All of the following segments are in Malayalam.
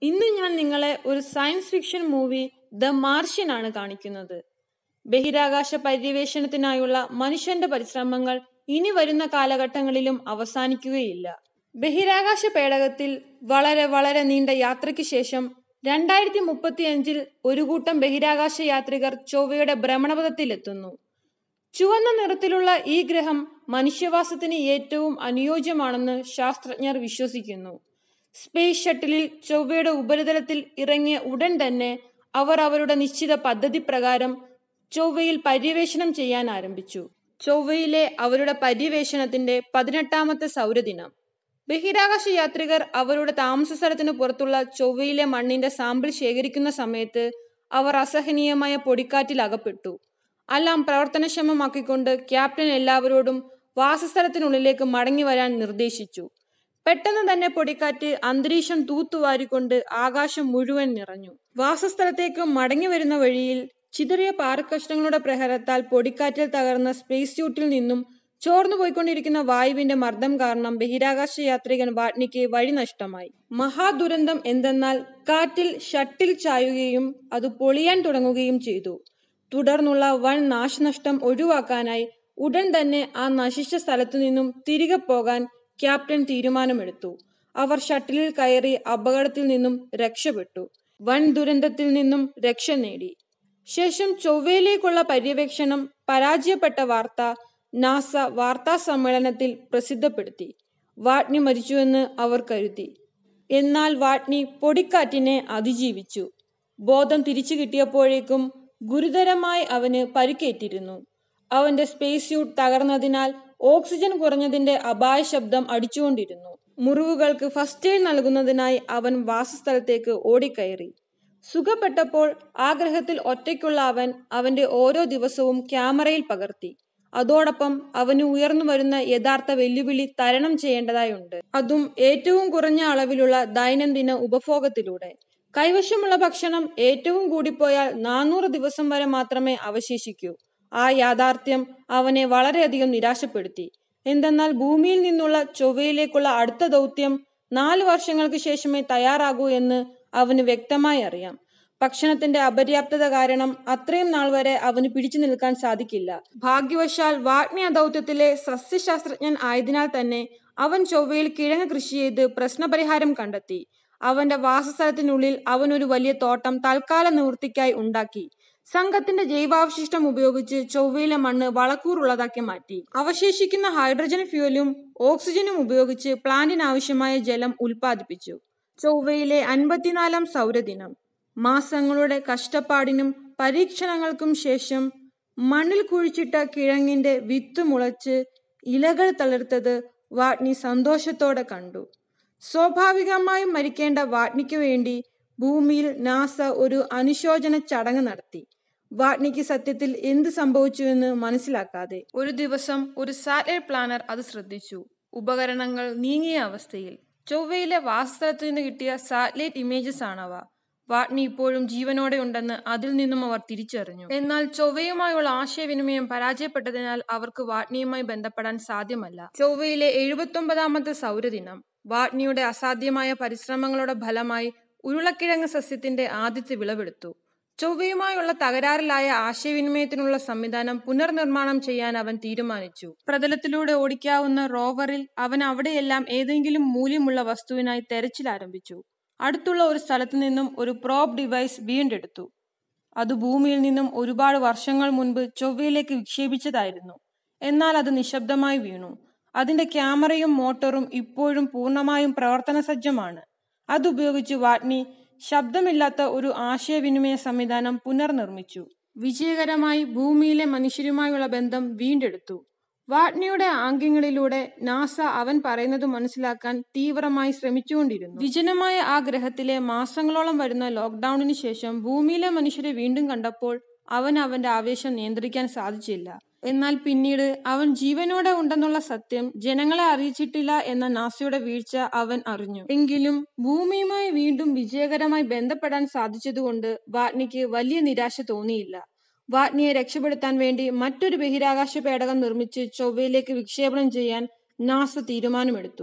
ഇന്ന് ഞാൻ നിങ്ങളെ ഒരു science fiction movie the Martian ആണ് കാണിക്കുന്നത് ബഹിരാകാശ പര്യവേഷണത്തിനായുള്ള മനുഷ്യന്റെ പരിശ്രമങ്ങൾ ഇനി വരുന്ന കാലഘട്ടങ്ങളിലും അവസാനിക്കുകയില്ല ബഹിരാകാശ പേടകത്തിൽ വളരെ വളരെ നീണ്ട യാത്രയ്ക്ക് ശേഷം രണ്ടായിരത്തി മുപ്പത്തി അഞ്ചിൽ ഒരു കൂട്ടം ബഹിരാകാശ യാത്രികർ ചൊവ്വയുടെ ഭ്രമണപഥത്തിലെത്തുന്നു ചുവന്ന നിറത്തിലുള്ള ഈ ഗ്രഹം മനുഷ്യവാസത്തിന് ഏറ്റവും അനുയോജ്യമാണെന്ന് ശാസ്ത്രജ്ഞർ വിശ്വസിക്കുന്നു സ്പേസ് ഷട്ടിലിൽ ചൊവ്വയുടെ ഉപരിതലത്തിൽ ഇറങ്ങിയ ഉടൻ തന്നെ അവർ അവരുടെ നിശ്ചിത പദ്ധതി പ്രകാരം ചൊവ്വയിൽ പര്യവേഷണം ചെയ്യാൻ ആരംഭിച്ചു ചൊവ്വയിലെ അവരുടെ പര്യവേഷണത്തിന്റെ പതിനെട്ടാമത്തെ സൗരദിനം ബഹിരാകാശ യാത്രികർ അവരുടെ താമസ സ്ഥലത്തിന് പുറത്തുള്ള ചൊവ്വയിലെ മണ്ണിന്റെ സാമ്പിൾ ശേഖരിക്കുന്ന സമയത്ത് അവർ അസഹനീയമായ പൊടിക്കാറ്റിൽ അകപ്പെട്ടു അലാം പ്രവർത്തനക്ഷമമാക്കിക്കൊണ്ട് ക്യാപ്റ്റൻ എല്ലാവരോടും വാസസ്ഥലത്തിനുള്ളിലേക്ക് മടങ്ങി വരാൻ നിർദ്ദേശിച്ചു പെട്ടെന്ന് തന്നെ പൊടിക്കാറ്റ് അന്തരീക്ഷം തൂത്തുവാരിക്കൊണ്ട് ആകാശം മുഴുവൻ നിറഞ്ഞു വാസസ്ഥലത്തേക്ക് മടങ്ങി വരുന്ന വഴിയിൽ ചിതറിയ പാറക്കഷ്ണങ്ങളുടെ പ്രഹരത്താൽ പൊടിക്കാറ്റിൽ തകർന്ന സ്പേസ് സ്യൂട്ടിൽ നിന്നും ചോർന്നു പോയിക്കൊണ്ടിരിക്കുന്ന വായുവിന്റെ മർദ്ദം കാരണം ബഹിരാകാശ യാത്രികൻ വാട്നിക്ക് വഴി നഷ്ടമായി മഹാദുരന്തം എന്തെന്നാൽ കാറ്റിൽ ഷട്ടിൽ ചായുകയും അത് പൊളിയാൻ തുടങ്ങുകയും ചെയ്തു തുടർന്നുള്ള വൻ നാശനഷ്ടം ഒഴിവാക്കാനായി ഉടൻ തന്നെ ആ നശിച്ച സ്ഥലത്തു നിന്നും തിരികെ പോകാൻ ക്യാപ്റ്റൻ തീരുമാനമെടുത്തു അവർ ഷട്ടിലിൽ കയറി അപകടത്തിൽ നിന്നും രക്ഷപ്പെട്ടു വൻ ദുരന്തത്തിൽ നിന്നും രക്ഷ നേടി ശേഷം ചൊവ്വയിലേക്കുള്ള പര്യവേക്ഷണം പരാജയപ്പെട്ട വാർത്ത നാസ വാർത്താ സമ്മേളനത്തിൽ പ്രസിദ്ധപ്പെടുത്തി വാട്നി മരിച്ചുവെന്ന് അവർ കരുതി എന്നാൽ വാട്നി പൊടിക്കാറ്റിനെ അതിജീവിച്ചു ബോധം തിരിച്ചു കിട്ടിയപ്പോഴേക്കും ഗുരുതരമായി അവന് പരിക്കേറ്റിരുന്നു അവന്റെ സ്പേസ് സ്യൂട്ട് തകർന്നതിനാൽ ഓക്സിജൻ കുറഞ്ഞതിന്റെ അപായ ശബ്ദം അടിച്ചുകൊണ്ടിരുന്നു മുറിവുകൾക്ക് ഫസ്റ്റ് എയ്ഡ് നൽകുന്നതിനായി അവൻ വാസസ്ഥലത്തേക്ക് ഓടിക്കയറി സുഖപ്പെട്ടപ്പോൾ ആ ഗ്രഹത്തിൽ ഒറ്റയ്ക്കുള്ള അവൻ അവന്റെ ഓരോ ദിവസവും ക്യാമറയിൽ പകർത്തി അതോടൊപ്പം അവന് ഉയർന്നു വരുന്ന യഥാർത്ഥ വെല്ലുവിളി തരണം ചെയ്യേണ്ടതായുണ്ട് അതും ഏറ്റവും കുറഞ്ഞ അളവിലുള്ള ദൈനംദിന ഉപഭോഗത്തിലൂടെ കൈവശമുള്ള ഭക്ഷണം ഏറ്റവും കൂടിപ്പോയാൽ നാനൂറ് ദിവസം വരെ മാത്രമേ അവശേഷിക്കൂ ആ യാഥാർത്ഥ്യം അവനെ വളരെയധികം നിരാശപ്പെടുത്തി എന്തെന്നാൽ ഭൂമിയിൽ നിന്നുള്ള ചൊവ്വയിലേക്കുള്ള അടുത്ത ദൗത്യം നാല് വർഷങ്ങൾക്ക് ശേഷമേ തയ്യാറാകൂ എന്ന് അവന് വ്യക്തമായി അറിയാം ഭക്ഷണത്തിന്റെ അപര്യാപ്തത കാരണം അത്രയും നാൾ വരെ അവന് പിടിച്ചു നിൽക്കാൻ സാധിക്കില്ല ഭാഗ്യവശാൽ വാഗ്നി ദൗത്യത്തിലെ സസ്യശാസ്ത്രജ്ഞൻ ആയതിനാൽ തന്നെ അവൻ ചൊവ്വയിൽ കിഴങ്ങ് കൃഷി ചെയ്ത് പ്രശ്നപരിഹാരം കണ്ടെത്തി അവന്റെ വാസസ്ഥലത്തിനുള്ളിൽ അവൻ ഒരു വലിയ തോട്ടം തൽക്കാല നിവൃത്തിക്കായി ഉണ്ടാക്കി സംഘത്തിന്റെ ജൈവാവശിഷ്ടം ഉപയോഗിച്ച് ചൊവ്വയിലെ മണ്ണ് വളക്കൂറുള്ളതാക്കി മാറ്റി അവശേഷിക്കുന്ന ഹൈഡ്രജൻ ഫ്യൂവലും ഓക്സിജനും ഉപയോഗിച്ച് പ്ലാന്റിന് ആവശ്യമായ ജലം ഉൽപ്പാദിപ്പിച്ചു ചൊവ്വയിലെ അൻപത്തിനാലാം സൗരദിനം മാസങ്ങളുടെ കഷ്ടപ്പാടിനും പരീക്ഷണങ്ങൾക്കും ശേഷം മണ്ണിൽ കുഴിച്ചിട്ട കിഴങ്ങിന്റെ വിത്ത് മുളച്ച് ഇലകൾ തളിർത്തത് വാട്നി സന്തോഷത്തോടെ കണ്ടു സ്വാഭാവികമായും മരിക്കേണ്ട വാട്നിക്ക് വേണ്ടി ഭൂമിയിൽ നാസ ഒരു അനുശോചന ചടങ്ങ് നടത്തി വാട്നിക്ക് സത്യത്തിൽ എന്ത് സംഭവിച്ചുവെന്ന് മനസ്സിലാക്കാതെ ഒരു ദിവസം ഒരു സാറ്റലൈറ്റ് പ്ലാനർ അത് ശ്രദ്ധിച്ചു ഉപകരണങ്ങൾ നീങ്ങിയ അവസ്ഥയിൽ ചൊവ്വയിലെ വാസസ്ഥലത്ത് നിന്ന് കിട്ടിയ സാറ്റലൈറ്റ് ഇമേജസ് ആണവ വാട്നി ഇപ്പോഴും ജീവനോടെ ഉണ്ടെന്ന് അതിൽ നിന്നും അവർ തിരിച്ചറിഞ്ഞു എന്നാൽ ചൊവ്വയുമായുള്ള ആശയവിനിമയം പരാജയപ്പെട്ടതിനാൽ അവർക്ക് വാട്നിയുമായി ബന്ധപ്പെടാൻ സാധ്യമല്ല ചൊവ്വയിലെ എഴുപത്തൊമ്പതാമത്തെ സൗരദിനം വാട്നിയുടെ അസാധ്യമായ പരിശ്രമങ്ങളുടെ ഫലമായി ഉരുളക്കിഴങ്ങ് സസ്യത്തിന്റെ ആദ്യത്തെ വിളവെടുത്തു ചൊവ്വയുമായുള്ള തകരാറിലായ ആശയവിനിമയത്തിനുള്ള സംവിധാനം പുനർനിർമ്മാണം ചെയ്യാൻ അവൻ തീരുമാനിച്ചു പ്രതലത്തിലൂടെ ഓടിക്കാവുന്ന റോവറിൽ അവൻ അവിടെയെല്ലാം ഏതെങ്കിലും മൂല്യമുള്ള വസ്തുവിനായി തെരച്ചിൽ ആരംഭിച്ചു അടുത്തുള്ള ഒരു സ്ഥലത്തു നിന്നും ഒരു പ്രോബ് ഡിവൈസ് വീണ്ടെടുത്തു അത് ഭൂമിയിൽ നിന്നും ഒരുപാട് വർഷങ്ങൾ മുൻപ് ചൊവ്വയിലേക്ക് വിക്ഷേപിച്ചതായിരുന്നു എന്നാൽ അത് നിശബ്ദമായി വീണു അതിന്റെ ക്യാമറയും മോട്ടോറും ഇപ്പോഴും പൂർണ്ണമായും പ്രവർത്തന സജ്ജമാണ് അതുപയോഗിച്ച് വാട്നി ശബ്ദമില്ലാത്ത ഒരു ആശയവിനിമയ സംവിധാനം പുനർനിർമ്മിച്ചു വിജയകരമായി ഭൂമിയിലെ മനുഷ്യരുമായുള്ള ബന്ധം വീണ്ടെടുത്തു വാട്നിയുടെ ആംഗ്യങ്ങളിലൂടെ നാസ അവൻ പറയുന്നത് മനസ്സിലാക്കാൻ തീവ്രമായി ശ്രമിച്ചുകൊണ്ടിരുന്നു വിജനമായ ആ ഗ്രഹത്തിലെ മാസങ്ങളോളം വരുന്ന ലോക്ക്ഡൌണിന് ശേഷം ഭൂമിയിലെ മനുഷ്യരെ വീണ്ടും കണ്ടപ്പോൾ അവൻ അവന്റെ ആവേശം നിയന്ത്രിക്കാൻ സാധിച്ചില്ല എന്നാൽ പിന്നീട് അവൻ ജീവനോടെ ഉണ്ടെന്നുള്ള സത്യം ജനങ്ങളെ അറിയിച്ചിട്ടില്ല എന്ന നാസയുടെ വീഴ്ച അവൻ അറിഞ്ഞു എങ്കിലും ഭൂമിയുമായി വീണ്ടും വിജയകരമായി ബന്ധപ്പെടാൻ സാധിച്ചതുകൊണ്ട് വാട്നിക്ക് വലിയ നിരാശ തോന്നിയില്ല വാട്നിയെ രക്ഷപ്പെടുത്താൻ വേണ്ടി മറ്റൊരു ബഹിരാകാശ പേടകം നിർമ്മിച്ച് ചൊവ്വയിലേക്ക് വിക്ഷേപണം ചെയ്യാൻ നാസ തീരുമാനമെടുത്തു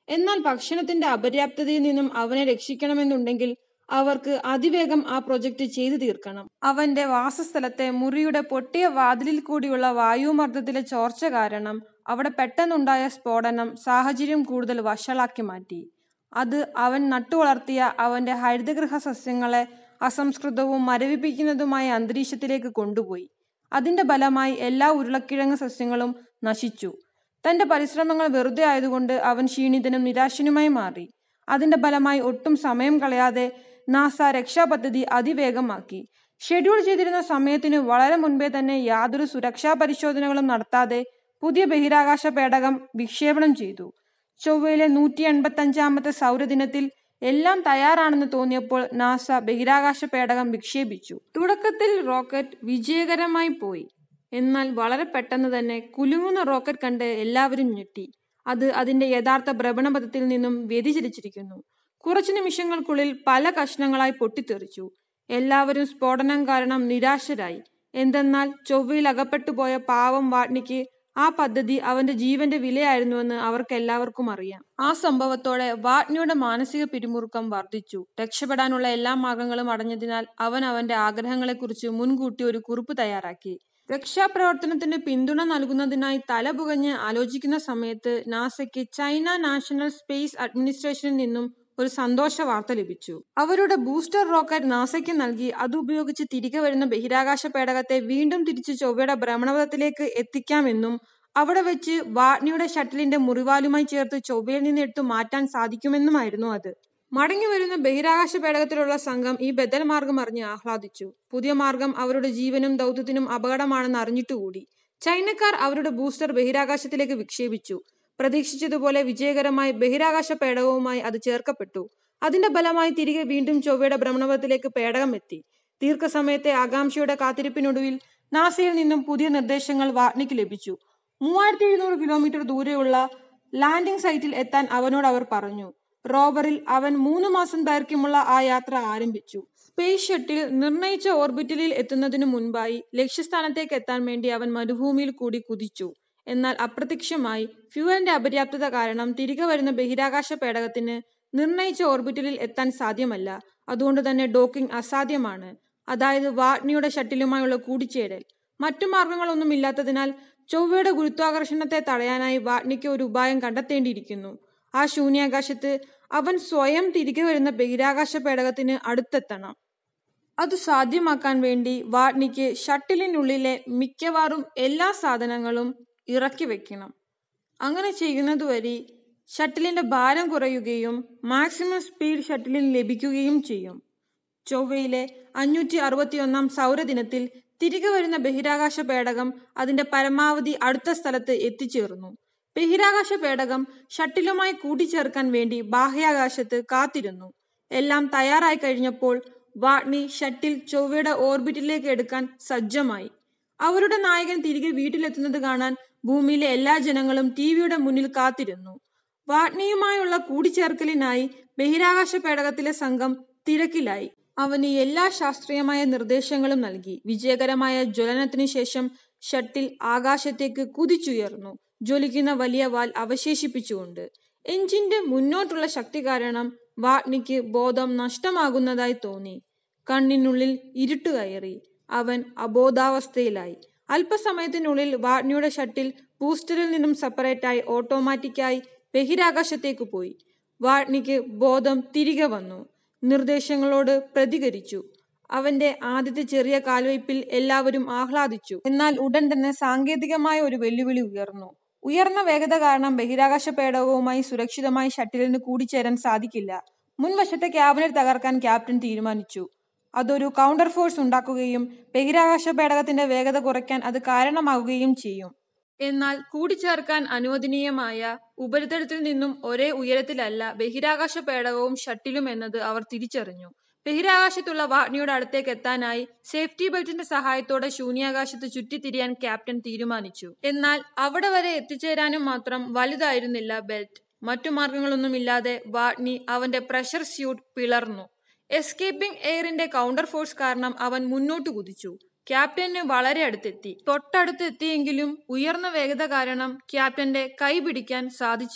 എന്നാൽ ഭക്ഷണത്തിന്റെ അപര്യാപ്തതയിൽ നിന്നും അവനെ രക്ഷിക്കണമെന്നുണ്ടെങ്കിൽ അവർക്ക് അതിവേഗം ആ പ്രൊജക്ട് ചെയ്തു തീർക്കണം അവന്റെ വാസസ്ഥലത്തെ മുറിയുടെ പൊട്ടിയ വാതിലിൽ കൂടിയുള്ള വായുമർദ്ദത്തിലെ ചോർച്ച കാരണം അവിടെ പെട്ടെന്നുണ്ടായ സ്ഫോടനം സാഹചര്യം കൂടുതൽ വഷളാക്കി മാറ്റി അത് അവൻ നട്ടുവളർത്തിയ അവന്റെ ഹരിതഗൃഹ സസ്യങ്ങളെ അസംസ്കൃതവും മരവിപ്പിക്കുന്നതുമായ അന്തരീക്ഷത്തിലേക്ക് കൊണ്ടുപോയി അതിന്റെ ഫലമായി എല്ലാ ഉരുളക്കിഴങ്ങ് സസ്യങ്ങളും നശിച്ചു തന്റെ പരിശ്രമങ്ങൾ വെറുതെ ആയതുകൊണ്ട് അവൻ ക്ഷീണിതനും നിരാശനുമായി മാറി അതിന്റെ ഫലമായി ഒട്ടും സമയം കളയാതെ നാസ രക്ഷാപദ്ധതി അതിവേഗമാക്കി ഷെഡ്യൂൾ ചെയ്തിരുന്ന സമയത്തിന് വളരെ മുൻപേ തന്നെ യാതൊരു സുരക്ഷാ പരിശോധനകളും നടത്താതെ പുതിയ ബഹിരാകാശ പേടകം വിക്ഷേപണം ചെയ്തു ചൊവ്വയിലെ നൂറ്റി എൺപത്തി അഞ്ചാമത്തെ സൗരദിനത്തിൽ എല്ലാം തയ്യാറാണെന്ന് തോന്നിയപ്പോൾ നാസ ബഹിരാകാശ പേടകം വിക്ഷേപിച്ചു തുടക്കത്തിൽ റോക്കറ്റ് വിജയകരമായി പോയി എന്നാൽ വളരെ പെട്ടെന്ന് തന്നെ കുലുങ്ങുന്ന റോക്കറ്റ് കണ്ട് എല്ലാവരും ഞെട്ടി അത് അതിന്റെ യഥാർത്ഥ ഭ്രമണപഥത്തിൽ നിന്നും വ്യതിചലിച്ചിരിക്കുന്നു കുറച്ചു നിമിഷങ്ങൾക്കുള്ളിൽ പല കഷ്ണങ്ങളായി പൊട്ടിത്തെറിച്ചു എല്ലാവരും സ്ഫോടനം കാരണം നിരാശരായി എന്തെന്നാൽ ചൊവ്വയിൽ അകപ്പെട്ടുപോയ പാവം വാട്നിക്ക് ആ പദ്ധതി അവന്റെ ജീവന്റെ വിലയായിരുന്നുവെന്ന് അവർക്കെല്ലാവർക്കും അറിയാം ആ സംഭവത്തോടെ വാട്നിയുടെ മാനസിക പിരിമുറുക്കം വർദ്ധിച്ചു രക്ഷപ്പെടാനുള്ള എല്ലാ മാർഗങ്ങളും അടഞ്ഞതിനാൽ അവൻ അവന്റെ ആഗ്രഹങ്ങളെക്കുറിച്ച് മുൻകൂട്ടി ഒരു കുറിപ്പ് തയ്യാറാക്കി രക്ഷാപ്രവർത്തനത്തിന് പിന്തുണ നൽകുന്നതിനായി തലപുകഞ്ഞ് ആലോചിക്കുന്ന സമയത്ത് നാസയ്ക്ക് ചൈന നാഷണൽ സ്പേസ് അഡ്മിനിസ്ട്രേഷനിൽ നിന്നും ഒരു സന്തോഷ വാർത്ത ലഭിച്ചു അവരുടെ ബൂസ്റ്റർ റോക്കറ്റ് നാസയ്ക്ക് നൽകി അത് ഉപയോഗിച്ച് തിരികെ വരുന്ന ബഹിരാകാശ പേടകത്തെ വീണ്ടും തിരിച്ച് ചൊവ്വയുടെ ഭ്രമണപഥത്തിലേക്ക് എത്തിക്കാമെന്നും അവിടെ വെച്ച് വാട്നിയുടെ ഷട്ടിലിന്റെ മുറിവാലുമായി ചേർത്ത് ചൊവ്വയിൽ നിന്ന് എടുത്തു മാറ്റാൻ സാധിക്കുമെന്നുമായിരുന്നു അത് മടങ്ങി വരുന്ന ബഹിരാകാശ പേടകത്തിലുള്ള സംഘം ഈ ബദൽ മാർഗം അറിഞ്ഞ് ആഹ്ലാദിച്ചു പുതിയ മാർഗം അവരുടെ ജീവനും ദൗത്യത്തിനും അപകടമാണെന്ന് അറിഞ്ഞിട്ടുകൂടി ചൈനക്കാർ അവരുടെ ബൂസ്റ്റർ ബഹിരാകാശത്തിലേക്ക് വിക്ഷേപിച്ചു പ്രതീക്ഷിച്ചതുപോലെ വിജയകരമായി ബഹിരാകാശ പേടകവുമായി അത് ചേർക്കപ്പെട്ടു അതിന്റെ ഫലമായി തിരികെ വീണ്ടും ചൊവ്വയുടെ ഭ്രമണപഥത്തിലേക്ക് പേടകം എത്തി ദീർഘസമയത്തെ ആകാംക്ഷയുടെ കാത്തിരിപ്പിനൊടുവിൽ നാസയിൽ നിന്നും പുതിയ നിർദ്ദേശങ്ങൾ വാട്നിക്ക് ലഭിച്ചു മൂവായിരത്തി എഴുന്നൂറ് കിലോമീറ്റർ ദൂരെയുള്ള ലാൻഡിംഗ് സൈറ്റിൽ എത്താൻ അവനോട് അവർ പറഞ്ഞു റോവറിൽ അവൻ മൂന്ന് മാസം ദൈർഘ്യമുള്ള ആ യാത്ര ആരംഭിച്ചു സ്പേസ് ഷട്ടിൽ നിർണയിച്ച ഓർബിറ്റലിൽ എത്തുന്നതിനു മുൻപായി ലക്ഷ്യസ്ഥാനത്തേക്ക് എത്താൻ വേണ്ടി അവൻ മരുഭൂമിയിൽ കൂടി കുതിച്ചു എന്നാൽ അപ്രത്യക്ഷമായി ഫ്യൂവലിന്റെ അപര്യാപ്തത കാരണം തിരികെ വരുന്ന ബഹിരാകാശ പേടകത്തിന് നിർണയിച്ച ഓർബിറ്റലിൽ എത്താൻ സാധ്യമല്ല അതുകൊണ്ട് തന്നെ ഡോക്കിംഗ് അസാധ്യമാണ് അതായത് വാട്നിയുടെ ഷട്ടിലുമായുള്ള കൂടിച്ചേരൽ മറ്റു മാർഗങ്ങളൊന്നും ഇല്ലാത്തതിനാൽ ചൊവ്വയുടെ ഗുരുത്വാകർഷണത്തെ തടയാനായി വാട്നിക്ക് ഒരു ഉപായം കണ്ടെത്തേണ്ടിയിരിക്കുന്നു ആ ശൂന്യാകാശത്ത് അവൻ സ്വയം തിരികെ വരുന്ന ബഹിരാകാശ പേടകത്തിന് അടുത്തെത്തണം അത് സാധ്യമാക്കാൻ വേണ്ടി വാട്നിക്ക് ഷട്ടിലിനുള്ളിലെ മിക്കവാറും എല്ലാ സാധനങ്ങളും ഇറക്കി വെക്കണം അങ്ങനെ ചെയ്യുന്നതുവഴി ഷട്ടിലിന്റെ ഭാരം കുറയുകയും മാക്സിമം സ്പീഡ് ഷട്ടിലിന് ലഭിക്കുകയും ചെയ്യും ചൊവ്വയിലെ അഞ്ഞൂറ്റി അറുപത്തിയൊന്നാം സൗരദിനത്തിൽ തിരികെ വരുന്ന ബഹിരാകാശ പേടകം അതിന്റെ പരമാവധി അടുത്ത സ്ഥലത്ത് എത്തിച്ചേർന്നു ബഹിരാകാശ പേടകം ഷട്ടിലുമായി കൂട്ടിച്ചേർക്കാൻ വേണ്ടി ബാഹ്യാകാശത്ത് കാത്തിരുന്നു എല്ലാം തയ്യാറായി കഴിഞ്ഞപ്പോൾ വാട്നി ഷട്ടിൽ ചൊവ്വയുടെ ഓർബിറ്റിലേക്ക് എടുക്കാൻ സജ്ജമായി അവരുടെ നായകൻ തിരികെ വീട്ടിലെത്തുന്നത് കാണാൻ ഭൂമിയിലെ എല്ലാ ജനങ്ങളും ടി വിയുടെ മുന്നിൽ കാത്തിരുന്നു വാട്നിയുമായുള്ള കൂടിച്ചേർക്കലിനായി ബഹിരാകാശ പേടകത്തിലെ സംഘം തിരക്കിലായി അവന് എല്ലാ ശാസ്ത്രീയമായ നിർദ്ദേശങ്ങളും നൽകി വിജയകരമായ ജ്വലനത്തിന് ശേഷം ഷട്ടിൽ ആകാശത്തേക്ക് കുതിച്ചുയർന്നു ജ്വലിക്കുന്ന വലിയ വാൽ അവശേഷിപ്പിച്ചുകൊണ്ട് എഞ്ചിന്റെ മുന്നോട്ടുള്ള ശക്തി കാരണം വാട്നിക്ക് ബോധം നഷ്ടമാകുന്നതായി തോന്നി കണ്ണിനുള്ളിൽ ഇരുട്ട് കയറി അവൻ അബോധാവസ്ഥയിലായി അല്പസമയത്തിനുള്ളിൽ വാട്നിയുടെ ഷട്ടിൽ ബൂസ്റ്ററിൽ നിന്നും സെപ്പറേറ്റായി ഓട്ടോമാറ്റിക്കായി ബഹിരാകാശത്തേക്ക് പോയി വാട്നിക്ക് ബോധം തിരികെ വന്നു നിർദ്ദേശങ്ങളോട് പ്രതികരിച്ചു അവന്റെ ആദ്യത്തെ ചെറിയ കാൽവയ്പിൽ എല്ലാവരും ആഹ്ലാദിച്ചു എന്നാൽ ഉടൻ തന്നെ സാങ്കേതികമായ ഒരു വെല്ലുവിളി ഉയർന്നു ഉയർന്ന വേഗത കാരണം ബഹിരാകാശ പേടകവുമായി സുരക്ഷിതമായി ഷട്ടിലിന് കൂടിച്ചേരാൻ സാധിക്കില്ല മുൻവശത്തെ ക്യാബിനറ്റ് തകർക്കാൻ ക്യാപ്റ്റൻ തീരുമാനിച്ചു അതൊരു കൗണ്ടർ ഫോഴ്സ് ഉണ്ടാക്കുകയും ബഹിരാകാശ പേടകത്തിന്റെ വേഗത കുറയ്ക്കാൻ അത് കാരണമാവുകയും ചെയ്യും എന്നാൽ കൂടിച്ചേർക്കാൻ അനുവദനീയമായ ഉപരിതലത്തിൽ നിന്നും ഒരേ ഉയരത്തിലല്ല ബഹിരാകാശ പേടകവും ഷട്ടിലും എന്നത് അവർ തിരിച്ചറിഞ്ഞു ബഹിരാകാശത്തുള്ള വാട്നിയുടെ അടുത്തേക്ക് എത്താനായി സേഫ്റ്റി ബെൽറ്റിന്റെ സഹായത്തോടെ ശൂന്യാകാശത്ത് ചുറ്റിത്തിരിയാൻ ക്യാപ്റ്റൻ തീരുമാനിച്ചു എന്നാൽ അവിടെ വരെ എത്തിച്ചേരാനും മാത്രം വലുതായിരുന്നില്ല ബെൽറ്റ് മറ്റു മാർഗങ്ങളൊന്നുമില്ലാതെ വാട്നി അവന്റെ പ്രഷർ സ്യൂട്ട് പിളർന്നു എസ്കേപ്പിംഗ് എയറിന്റെ കൗണ്ടർ ഫോഴ്സ് കാരണം അവൻ മുന്നോട്ട് കുതിച്ചു ക്യാപ്റ്റന് വളരെ അടുത്തെത്തി തൊട്ടടുത്ത് എത്തിയെങ്കിലും ഉയർന്ന വേഗത കാരണം ക്യാപ്റ്റന്റെ കൈ പിടിക്കാൻ സാധിച്ചില്ല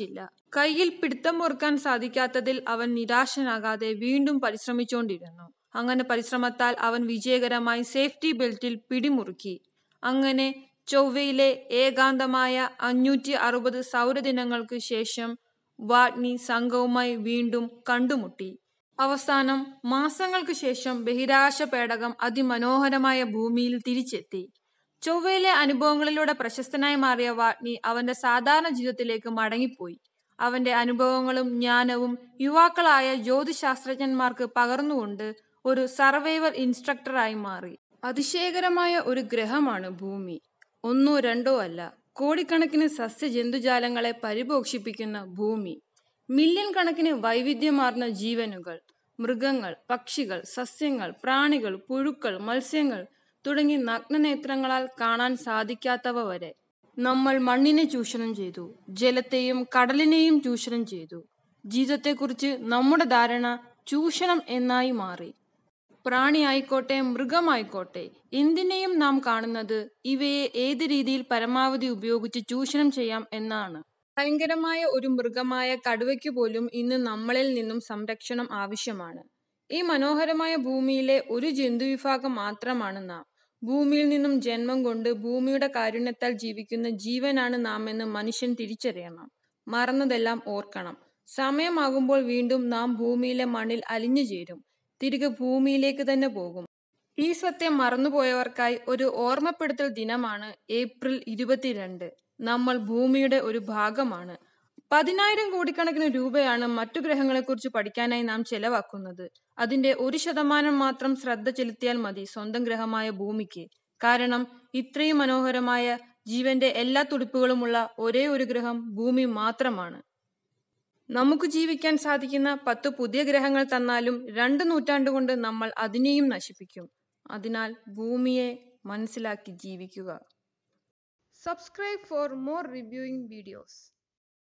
കയ്യിൽ പിടുത്തം മുറുക്കാൻ സാധിക്കാത്തതിൽ അവൻ നിരാശനാകാതെ വീണ്ടും പരിശ്രമിച്ചുകൊണ്ടിരുന്നു അങ്ങനെ പരിശ്രമത്താൽ അവൻ വിജയകരമായി സേഫ്റ്റി ബെൽറ്റിൽ പിടിമുറുക്കി അങ്ങനെ ചൊവ്വയിലെ ഏകാന്തമായ അഞ്ഞൂറ്റി അറുപത് സൗരദിനങ്ങൾക്ക് ശേഷം വാട്നി സംഘവുമായി വീണ്ടും കണ്ടുമുട്ടി അവസാനം മാസങ്ങൾക്ക് ശേഷം ബഹിരാകാശ പേടകം അതിമനോഹരമായ ഭൂമിയിൽ തിരിച്ചെത്തി ചൊവ്വയിലെ അനുഭവങ്ങളിലൂടെ പ്രശസ്തനായി മാറിയ വാട്നി അവന്റെ സാധാരണ ജീവിതത്തിലേക്ക് മടങ്ങിപ്പോയി അവന്റെ അനുഭവങ്ങളും ജ്ഞാനവും യുവാക്കളായ ജ്യോതിശാസ്ത്രജ്ഞന്മാർക്ക് പകർന്നുകൊണ്ട് ഒരു സർവൈവർ ഇൻസ്ട്രക്ടറായി മാറി അതിശയകരമായ ഒരു ഗ്രഹമാണ് ഭൂമി ഒന്നോ രണ്ടോ അല്ല കോടിക്കണക്കിന് സസ്യജന്തുജാലങ്ങളെ പരിപോഷിപ്പിക്കുന്ന ഭൂമി മില്യൺ കണക്കിന് വൈവിധ്യമാർന്ന ജീവനുകൾ മൃഗങ്ങൾ പക്ഷികൾ സസ്യങ്ങൾ പ്രാണികൾ പുഴുക്കൾ മത്സ്യങ്ങൾ തുടങ്ങി നഗ്നനേത്രങ്ങളാൽ കാണാൻ സാധിക്കാത്തവ വരെ നമ്മൾ മണ്ണിനെ ചൂഷണം ചെയ്തു ജലത്തെയും കടലിനെയും ചൂഷണം ചെയ്തു ജീവിതത്തെക്കുറിച്ച് നമ്മുടെ ധാരണ ചൂഷണം എന്നായി മാറി പ്രാണിയായിക്കോട്ടെ മൃഗമായിക്കോട്ടെ എന്തിനേയും നാം കാണുന്നത് ഇവയെ ഏത് രീതിയിൽ പരമാവധി ഉപയോഗിച്ച് ചൂഷണം ചെയ്യാം എന്നാണ് ഭയങ്കരമായ ഒരു മൃഗമായ കടുവയ്ക്ക് പോലും ഇന്ന് നമ്മളിൽ നിന്നും സംരക്ഷണം ആവശ്യമാണ് ഈ മനോഹരമായ ഭൂമിയിലെ ഒരു ജന്തുവിഭാഗം മാത്രമാണ് നാം ഭൂമിയിൽ നിന്നും ജന്മം കൊണ്ട് ഭൂമിയുടെ കാരുണ്യത്താൽ ജീവിക്കുന്ന ജീവനാണ് നാം എന്ന് മനുഷ്യൻ തിരിച്ചറിയണം മറന്നതെല്ലാം ഓർക്കണം സമയമാകുമ്പോൾ വീണ്ടും നാം ഭൂമിയിലെ മണ്ണിൽ അലിഞ്ഞു ചേരും തിരികെ ഭൂമിയിലേക്ക് തന്നെ പോകും ഈ സത്യം മറന്നുപോയവർക്കായി ഒരു ഓർമ്മപ്പെടുത്തൽ ദിനമാണ് ഏപ്രിൽ ഇരുപത്തിരണ്ട് നമ്മൾ ഭൂമിയുടെ ഒരു ഭാഗമാണ് പതിനായിരം കോടിക്കണക്കിന് രൂപയാണ് മറ്റു ഗ്രഹങ്ങളെക്കുറിച്ച് പഠിക്കാനായി നാം ചെലവാക്കുന്നത് അതിന്റെ ഒരു ശതമാനം മാത്രം ശ്രദ്ധ ചെലുത്തിയാൽ മതി സ്വന്തം ഗ്രഹമായ ഭൂമിക്ക് കാരണം ഇത്രയും മനോഹരമായ ജീവന്റെ എല്ലാ തുടിപ്പുകളുമുള്ള ഒരേ ഒരു ഗ്രഹം ഭൂമി മാത്രമാണ് നമുക്ക് ജീവിക്കാൻ സാധിക്കുന്ന പത്ത് പുതിയ ഗ്രഹങ്ങൾ തന്നാലും രണ്ട് നൂറ്റാണ്ട് കൊണ്ട് നമ്മൾ അതിനെയും നശിപ്പിക്കും അതിനാൽ ഭൂമിയെ മനസ്സിലാക്കി ജീവിക്കുക subscribe for more reviewing videos